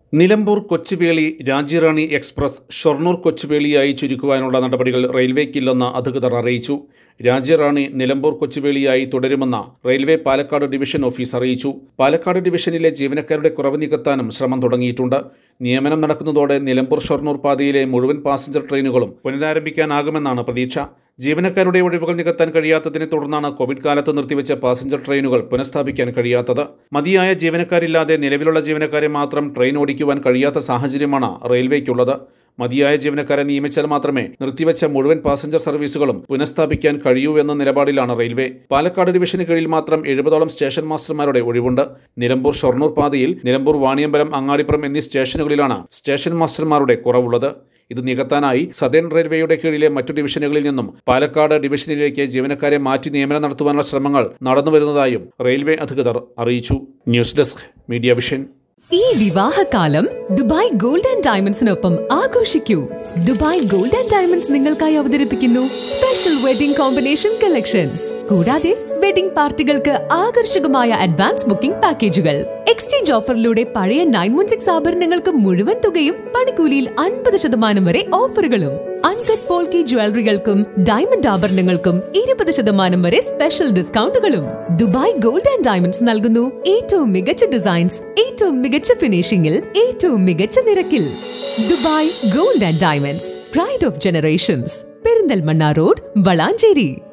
Nilambur Kochuveli Rajyarani express Shoranur കൊച്ചുവേളിയായി ചുരുക്കുവാനുള്ള നടപടികൾ റെയിൽവേക്കില്ലെന്ന് അധികൃതർ അറിയിച്ചു രാജ്യറാണി നിലമ്പൂർ കൊച്ചുവേളിയായി തുടരുമെന്ന് റെയിൽവേ പാലക്കാട് ഡിവിഷൻ ഓഫീസ് അറിയിച്ചു പാലക്കാട് ഡിവിഷനിലെ ജീവനക്കാരുടെ കുറവ് നികത്താനും ശ്രമം തുടങ്ങിയിട്ടുണ്ട് നിയമനം നടക്കുന്നതോടെ നിലമ്പൂർ ഷൊർണൂർ പാതയിലെ മുഴുവൻ പാസഞ്ചർ ട്രെയിനുകളും പുനരാരംഭിക്കാനാകുമെന്നാണ് പ്രതീക്ഷ ജീവനക്കാരുടെ ഒഴിവുകൾ നികത്താൻ കഴിയാത്തതിനെ തുടർന്നാണ് കോവിഡ് കാലത്ത് നിർത്തിവെച്ച പാസഞ്ചർ ട്രെയിനുകൾ പുനഃസ്ഥാപിക്കാൻ കഴിയാത്തത് മതിയായ ജീവനക്കാരില്ലാതെ നിലവിലുള്ള ജീവനക്കാരെ മാത്രം ട്രെയിൻ ഓടിക്കുവാൻ കഴിയാത്ത സാഹചര്യമാണ് റെയിൽവേക്കുള്ളത് മതിയായ ജീവനക്കാരെ നിയമിച്ചാൽ മാത്രമേ നിർത്തിവെച്ച മുഴുവൻ പാസഞ്ചർ സർവീസുകളും പുനഃസ്ഥാപിക്കാൻ കഴിയൂ എന്ന നിലപാടിലാണ് റെയിൽവേ പാലക്കാട് ഡിവിഷന് കീഴിൽ മാത്രം എഴുപതോളം സ്റ്റേഷൻ മാസ്റ്റർമാരുടെ ഒഴിവുണ്ട് നിലമ്പൂർ ഷൊർണൂർ പാതയിൽ നിലമ്പൂർ വാണിയമ്പലം അങ്ങാടിപ്പുറം എന്നീ സ്റ്റേഷനുകളിലാണ് സ്റ്റേഷൻ മാസ്റ്റർമാരുടെ കുറവുള്ളത് ഇത് നികത്താനായി സദേൺ റെയിൽവേയുടെ കീഴിലെ മറ്റു ഡിവിഷനുകളിൽ നിന്നും പാലക്കാട് ഡിവിഷനിലേക്ക് ജീവനക്കാരെ മാറ്റി നിയമനം നടത്തുവാനുള്ള ശ്രമങ്ങൾ നടന്നുവരുന്നതായും റെയിൽവേ അധികൃതർ അറിയിച്ചു ന്യൂസ് ഡെസ്ക് മീഡിയ വിഷൻ ഈ വിവാഹകാലം ദുബായ് ഗോൾഡ് ആൻഡ് ഡയമണ്ട്സിനൊപ്പം ആഘോഷിക്കൂ ദുബായ് ഗോൾഡ് ആൻഡ് ഡയമണ്ട്സ് നിങ്ങൾക്കായി അവതരിപ്പിക്കുന്നു സ്പെഷ്യൽ വെഡിംഗ് കോമ്പിനേഷൻ കളക്ഷൻസ് കൂടാതെ വെഡിംഗ് പാർട്ടികൾക്ക് ആകർഷകമായ അഡ്വാൻസ് ബുക്കിംഗ് പാക്കേജുകൾ എക്സ്ചേഞ്ച് ഓഫറിലൂടെ പഴയ നയൻ വൺ സിക്സ് ആഭരണങ്ങൾക്ക് മുഴുവൻ തുകയും പണിക്കൂലിയിൽ അൻപത് ശതമാനം വരെ ഓഫറുകളും അൺകട്ട് പോൾക്കി ജ്വല്ലറികൾക്കും ഡയമണ്ട് ആഭരണങ്ങൾക്കും ഇരുപത് ശതമാനം വരെ സ്പെഷ്യൽ ഡിസ്കൗണ്ടുകളും ദുബായ് ഗോൾഡ് ആൻഡ് ഡയമണ്ട്സ് നൽകുന്നു ഏറ്റവും മികച്ച ഡിസൈൻസ് ഏറ്റവും മികച്ച ഫിനിഷിംഗിൽ ഏറ്റവും മികച്ച നിരക്കിൽ Dubai gold and diamonds pride of generations Perinthalmanna road Valanchery